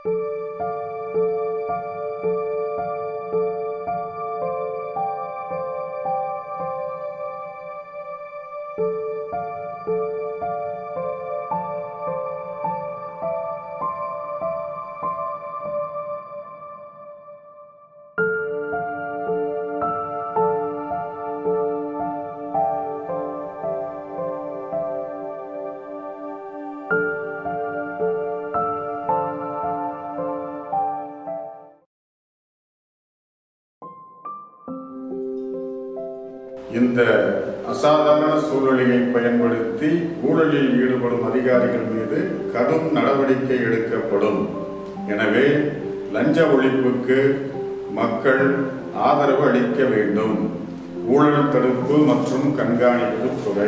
இந்த அசாதாரண சூழ்நிலையை பயன்படுத்தி ஊழலில் ஈடுபடும் அதிகாரிகள் மீது கடும் நடவடிக்கை எடுக்கப்படும் எனவே லஞ்ச ஒழிப்புக்கு மக்கள் ஆதரவு அளிக்க வேண்டும் ஊழல் தடுப்பு மற்றும் கண்காணிப்பு துறை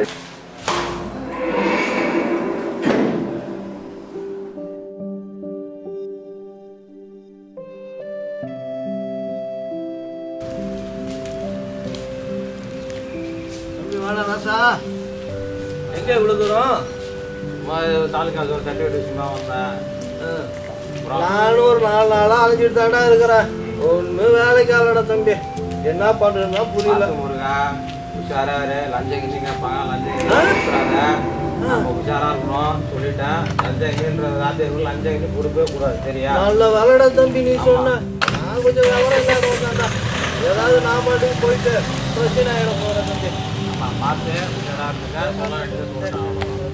தம்பி வாடா ராசா எங்க இவ்வளவு தூரம் சும்மா தாலுக்கா ஒரு சர்டிஃபிகேட் விஷயமா வந்தேன் அப்புறம் நானும் ஒரு நாலு நாளா அலைஞ்சிட்டு தாண்டா இருக்கிறேன் ஒன்றும் வேலைக்கு ஆளடா தம்பி என்ன பண்றதுன்னா புரியல பார்த்து முருகா உஷாரா இரு லஞ்சம் கிஞ்சி கேட்பாங்க லஞ்சம் கிஞ்சி கொடுக்குறாங்க நம்ம உஷாரா இருக்கணும் சொல்லிட்டேன் லஞ்சம் கிஞ்சின்றது ராத்திரி லஞ்சம் கிஞ்சி கொடுக்கவே கூடாது சரியா நல்ல வேலைடா தம்பி நீ ஆமா. சொன்ன நான் கொஞ்சம் விவரம் இல்லாத வந்தாண்டா ஏதாவது நான் பாட்டுக்கு போயிட்டு பிரச்சனை ஆயிடும் போறேன் தம்பி நம்ம பார்த்து உஷாரா இருந்துங்க சொல்ல வேண்டியது சொல்லணும்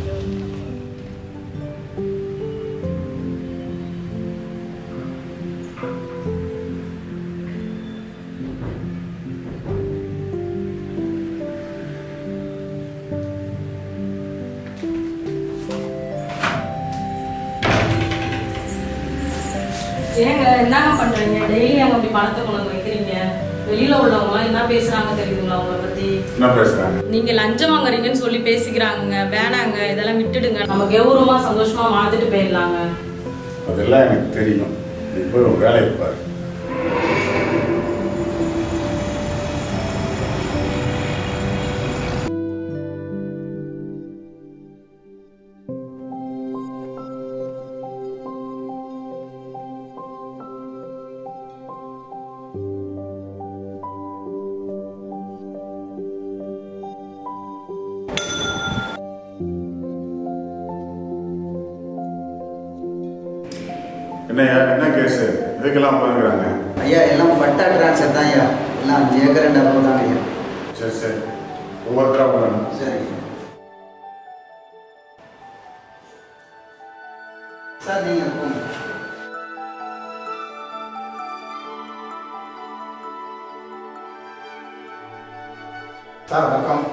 ஏங்க என்னங்க பண்றீங்க டெய்லி அங்க அப்படி பணத்தை கொண்டு வந்து வைக்கிறீங்க வெளியில உள்ளவங்க எல்லாம் என்ன பேசுறாங்க தெரியுதுங்களா உங்களை பத்தி என்ன பேசுறாங்க நீங்க லஞ்சம் வாங்குறீங்கன்னு சொல்லி பேசிக்கிறாங்க வேணாங்க இதெல்லாம் விட்டுடுங்க நம்ம கௌரவமா சந்தோஷமா வாழ்ந்துட்டு போயிடலாங்க அதெல்லாம் எனக்கு தெரியும் நீ போய் உன் வேலையை பாரு என்னய்யா என்ன கேஸ் எதுக்கெல்லாம் போயிருக்கிறாங்க ஐயா எல்லாம் பட்டா டிரான்ஸ்ஃபர் தான் ஐயா எல்லாம் அஞ்சு ஏக்கர் ரெண்டு அளவு தான் ஐயா சரி சரி ஒவ்வொருத்தரா போகணும் சரி சார் நீங்கள் போங்க சார் வணக்கம்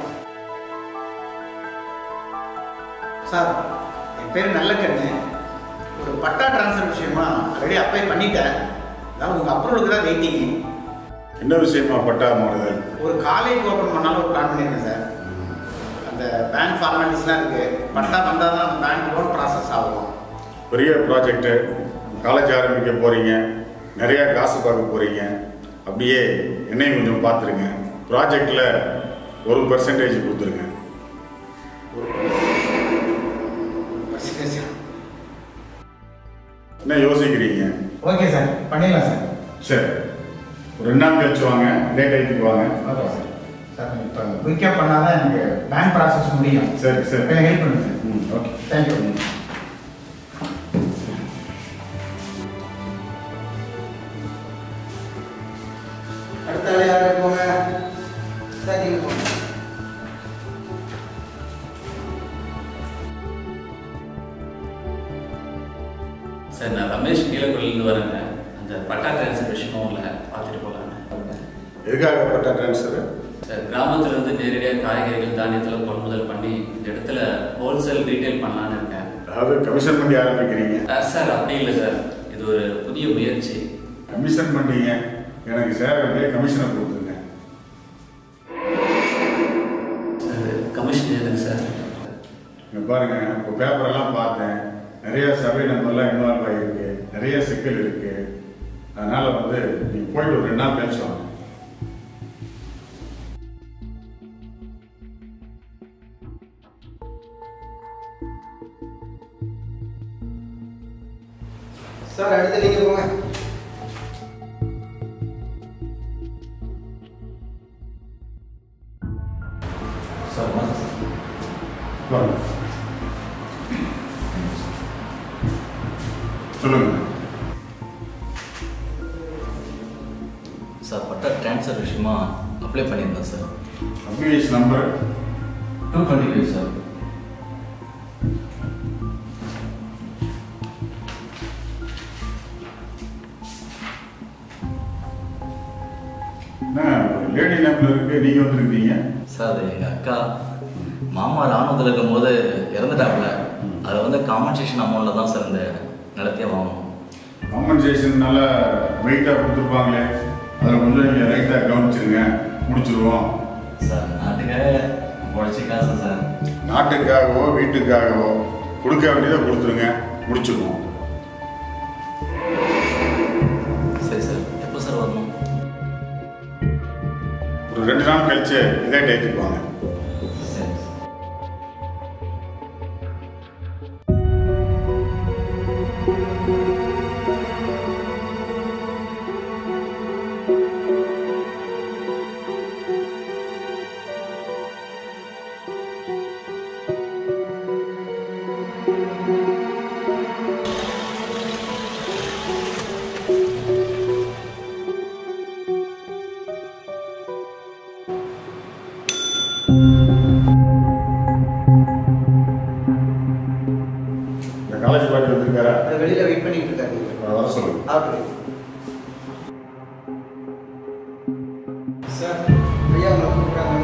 சார் என் பேர் நல்லக்கண்ணு ஒரு பட்டா ட்ரான்ஸ்ஃபர் விஷயமா ஆல்ரெடி அப்ளை பண்ணிட்டேன் அதான் உங்கள் அப்ரூவலுக்கு தான் வெயிட்டிங் என்ன விஷயமா பட்டா மாறுதல் ஒரு காலேஜ் ஓப்பன் பண்ணாலும் ஒரு பிளான் பண்ணியிருக்கேன் சார் அந்த பேங்க் ஃபார்மாலிட்டிஸ்லாம் இருக்குது பட்டா வந்தால் தான் அந்த பேங்க் லோன் ப்ராசஸ் ஆகும் பெரிய ப்ராஜெக்ட்டு காலேஜ் ஆரம்பிக்க போகிறீங்க நிறையா காசு பார்க்க போகிறீங்க அப்படியே என்னையும் கொஞ்சம் பார்த்துருங்க ப்ராஜெக்டில் ஒரு பர்சன்டேஜ் கொடுத்துருங்க என்ன யோசிக்கிறீங்க ஓகே சார் பண்ணிடலாம் சார் சரி ஒரு ரெண்டு நாள் கழிச்சு வாங்க டேட் ஐட்டுக்கு வாங்க ஓகே சார் சார் இப்போ குயிக்காக பண்ணால் தான் எனக்கு பேங்க் ப்ராசஸ் முடியும் சரி சரி கொஞ்சம் ஹெல்ப் பண்ணுங்க சார் ம் ஓகே தேங்க்யூ அடுத்த ஆள் யார் போங்க சார் நீங்கள் போங்க சார் நான் ரமேஷ் கீழக்குடியிலேருந்து வரேங்க அந்த பட்டா டிரான்ஸ்ஃபர் விஷயமும் இல்லை பார்த்துட்டு போகலான்னு எதுக்காக பட்டா ட்ரான்ஸ்ஃபர் சார் கிராமத்துல இருந்து நேரடியாக காய்கறிகள் தானியத்தில் கொள்முதல் பண்ணி இந்த இடத்துல ஹோல்சேல் ரீட்டைல் பண்ணலான்னு இருக்கேன் அதாவது கமிஷன் பண்ணி ஆரம்பிக்கிறீங்க அஹ் சார் அப்படி இல்லை சார் இது ஒரு புதிய முயற்சி கமிஷன் பண்ணீங்க எனக்கு சேர வேண்டிய கமிஷனை கொடுத்துருங்க சார் கமிஷன் எதுங்க சார் இங்க பாருங்க இப்போ பேப்பரெல்லாம் பார்த்தேன் நிறைய சர்வே நம்பர்லாம் இன்வால்வ் ஆகிருக்கு நிறைய சிக்கல் இருக்கு அதனால வந்து நீங்க போயிட்டு ஒரு ரெண்டு நாள் கழிச்சு வாங்க சார் அடுத்து நீங்கள் போங்க சார் வாங்க சார் வாங்க. சொல்லுங்க சார் பட்டா ட்ரான்ஸ்ஃபர் விஷயமா அப்ளை பண்ணியிருந்தேன் sir application number two twenty five sir என்ன லேடி நேம்ல இருக்கு நீங்க வந்திருக்கீங்க சார் அது எங்கள் அக்கா மாமா ராணுவத்தில் இருக்கும்போது இறந்துட்டாப்புல அதை வந்து காம்பன்சேஷன் அமௌண்ட்டில் தான் சார் இந்த நிலத்தையே வாங்கணும் காம்பன்சேஷன் நல்லா வெயிட்டாக கொடுத்துருப்பாங்களே அதில் கொஞ்சம் நீங்கள் ரைட்டாக கவனிச்சிருங்க முடிச்சிருவோம் சார் நாட்டுக்காக உழைச்சி காசு சார் நாட்டுக்காகவோ வீட்டுக்காகவோ கொடுக்க வேண்டியதை கொடுத்துருங்க முடிச்சிருவோம் சரி சார் எப்போ சார் வரணும் ஒரு ரெண்டு நாள் கழிச்சு இதே டேட்டுக்கு வாங்க சரி இந்த காலேஜ் பாட்டி வந்திருக்காரா அது வெளியில் வெயிட் பண்ணிட்டு இருக்காரு அவரை வர சொல்லுங்க அப்படி சார் ஐயா உங்களை கூப்பிட்றாங்க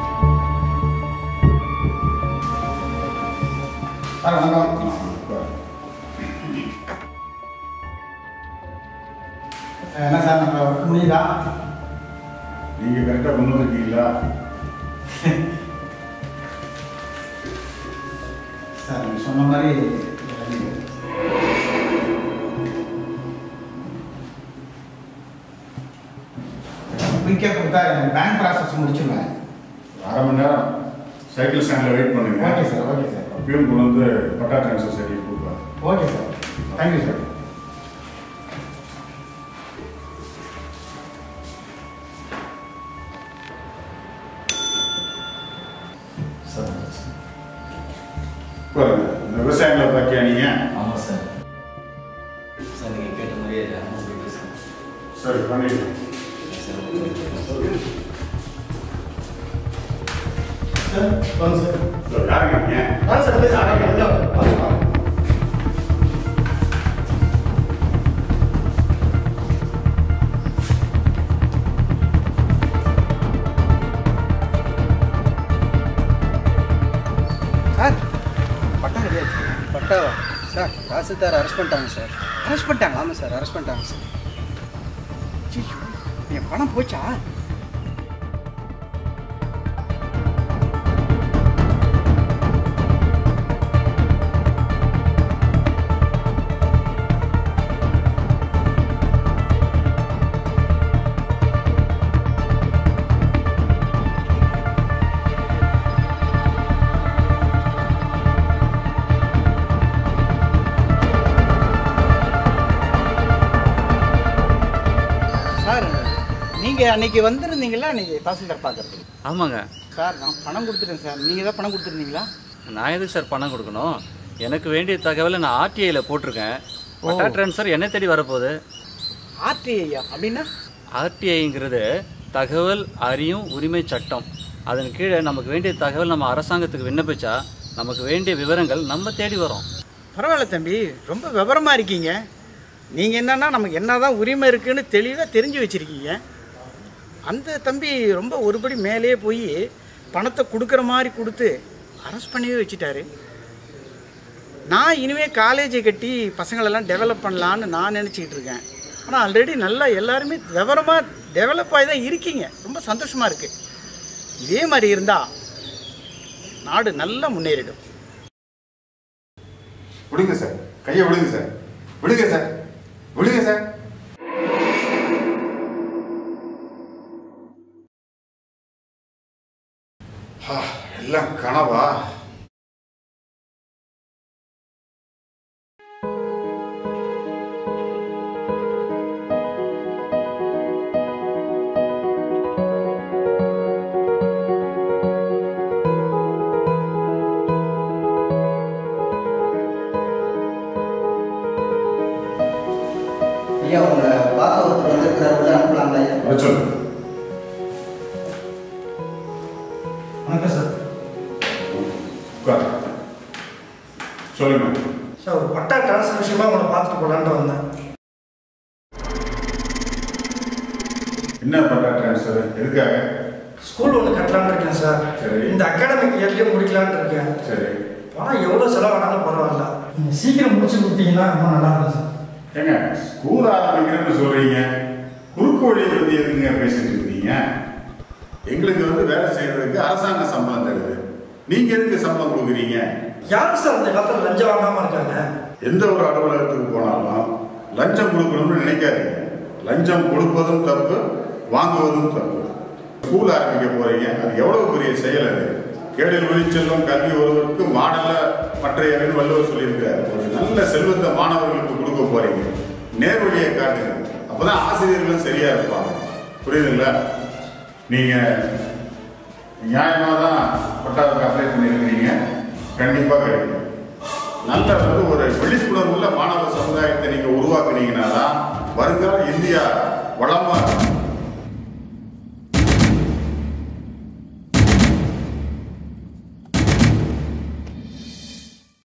சார் வணக்கம் என்ன சார் நம்ம ஒர்க் முடியுதா நீங்கள் கரெக்டாக கொண்டு வந்திருக்கீங்களா சார் நீங்கள் சொன்ன மாதிரி குயிக்காக கொடுத்தா பேங்க் ப்ராசஸ் முடிச்சுடுவேன் அரை மணி நேரம் சைக்கிள் ஸ்டாண்டில் வெயிட் பண்ணுங்க ஓகே சார் ஓகே சார் அப்பயும் கொண்டு வந்து பட்டா ட்ரான்ஸ்ஃபர் சர்டிஃபிகேட் கொடுப்பாரு okay sir thank you sir sir பாருங்க இந்த விவசாயங்களை பார்த்தியா நீங்கள் ஆமாம் சார் சார் நீங்கள் கேட்ட மாதிரியே அமௌண்ட் இருக்கு சார் சரி பண்ணிடுங்க சார் சார் வாங்க சார் சார் யாருங்க நீங்கள் வாங்க சார் பேசுகிறேன் வாங்க வாங்க சார் பட்டா கிடையாது பட்டாவா சார் தாசில்தார் அரெஸ்ட் பண்ணிட்டாங்க சார் அரெஸ்ட் பண்ணிட்டாங்க ஆமாம் சார் அரெஸ்ட் பண்ணிட்டாங்க சார் ஐயோ, என் பணம் போச்சா சார் நீங்கள் அன்னைக்கு வந்திருந்தீங்களா அன்னைக்கு தாசில்தார் பார்க்கறதுக்கு ஆமாங்க சார் நான் பணம் கொடுத்துட்டேன் சார் நீங்கள் தான் பணம் கொடுத்துருந்தீங்களா நான் எதுக்கு சார் பணம் கொடுக்கணும் எனக்கு வேண்டிய தகவலை நான் ஆர்டிஐயில் போட்டிருக்கேன் பட்டா ட்ரான்ஸ்ஃபர் என்ன தேடி வரப்போகுது ஆர்டிஐயா அப்படின்னா ஆர்டிஐங்கிறது தகவல் அறியும் உரிமை சட்டம் அதன் கீழே நமக்கு வேண்டிய தகவல் நம்ம அரசாங்கத்துக்கு விண்ணப்பிச்சா நமக்கு வேண்டிய விவரங்கள் நம்ம தேடி வரோம் பரவாயில்ல தம்பி ரொம்ப விவரமாக இருக்கீங்க நீங்கள் என்னன்னா நமக்கு என்னதான் உரிமை இருக்குன்னு தெளிவாக தெரிஞ்சு வச்சுருக்கீங்க அந்த தம்பி ரொம்ப ஒருபடி மேலேயே போய் பணத்தை கொடுக்குற மாதிரி கொடுத்து அரெஸ்ட் பண்ணியே வச்சுட்டாரு நான் இனிமேல் காலேஜை கட்டி பசங்களெல்லாம் டெவலப் பண்ணலான்னு நான் நினச்சிக்கிட்டு இருக்கேன் ஆனால் ஆல்ரெடி நல்லா எல்லாருமே விவரமாக டெவலப் ஆகி தான் இருக்கீங்க ரொம்ப சந்தோஷமாக இருக்குது இதே மாதிரி இருந்தால் நாடு நல்லா முன்னேறிடும் விடுங்க சார் கையை விடுங்க சார் விடுங்க சார் விடுங்க சார் ஆ, எல்லாம் கனவா ஐயா உங்களை பார்க்க ஒருத்தர் வந்திருக்கிறார் உள்ள அனுப்பலாங்களா ஐயா வர சொல்லு வணக்கம் சார் உட்கார் சொல்லுங்க சார் ஒரு பட்டா ட்ரான்ஸ்ஃபர் விஷயமா உங்களை பார்த்துட்டு போகலான்ட்டு வந்தேன் என்ன பண்ண ட்ரான்ஸ்ஃபர் எதுக்காக ஸ்கூல் ஒன்று கட்டலான்னு இருக்கேன் சார் சரி. இந்த அகாடமிக் இயர்லேயே முடிக்கலான்னு இருக்கேன் சரி பணம் எவ்வளோ செலவானாலும் பரவாயில்ல நீங்கள் சீக்கிரம் முடிச்சு கொடுத்தீங்கன்னா ரொம்ப நல்லா இருக்கும் சார் ஏங்க ஸ்கூல் ஆரம்பிக்கிறேன்னு சொல்றீங்க குறுக்கு வழி வந்து எதுங்க பேசிட்டு இருக்கீங்க எங்களுக்கு வந்து வேலை செய்யறதுக்கு அரசாங்க சம்பளம் தருது நீங்க எதுக்கு சம்பளம் கொடுக்குறீங்க யார் சார் இந்த காலத்தில் லஞ்சம் வாங்காமல் இருக்காங்க எந்த ஒரு அலுவலகத்துக்கு போனாலும் லஞ்சம் கொடுக்கணும்னு நினைக்காதீங்க லஞ்சம் கொடுப்பதும் தப்பு வாங்குவதும் தப்பு ஸ்கூல் ஆரம்பிக்க போறீங்க அது எவ்வளவு பெரிய செயல் அது கேடில் வழி செல்லும் கல்வி ஒருவருக்கு மாடல மற்றையவர்கள் வள்ளுவர் சொல்லியிருக்கிறார் ஒரு நல்ல செல்வத்தை மாணவர்களுக்கு கொடுக்க போறீங்க நேர்வழியை காட்டுங்க அப்பதான் ஆசிரியர்களும் சரியா இருப்பாங்க புரியுதுங்களா நீங்க நியாயமா தான் பட்டாவுக்கு அப்ளை பண்ணியிருக்கிறீங்க கண்டிப்பா கிடைக்கும் நல்ல வந்து ஒரு விழிப்புணர்வுள்ள மாணவ சமுதாயத்தை நீங்க உருவாக்குனீங்கன்னா தான் வருங்கால இந்தியா வளமா இருக்கும்.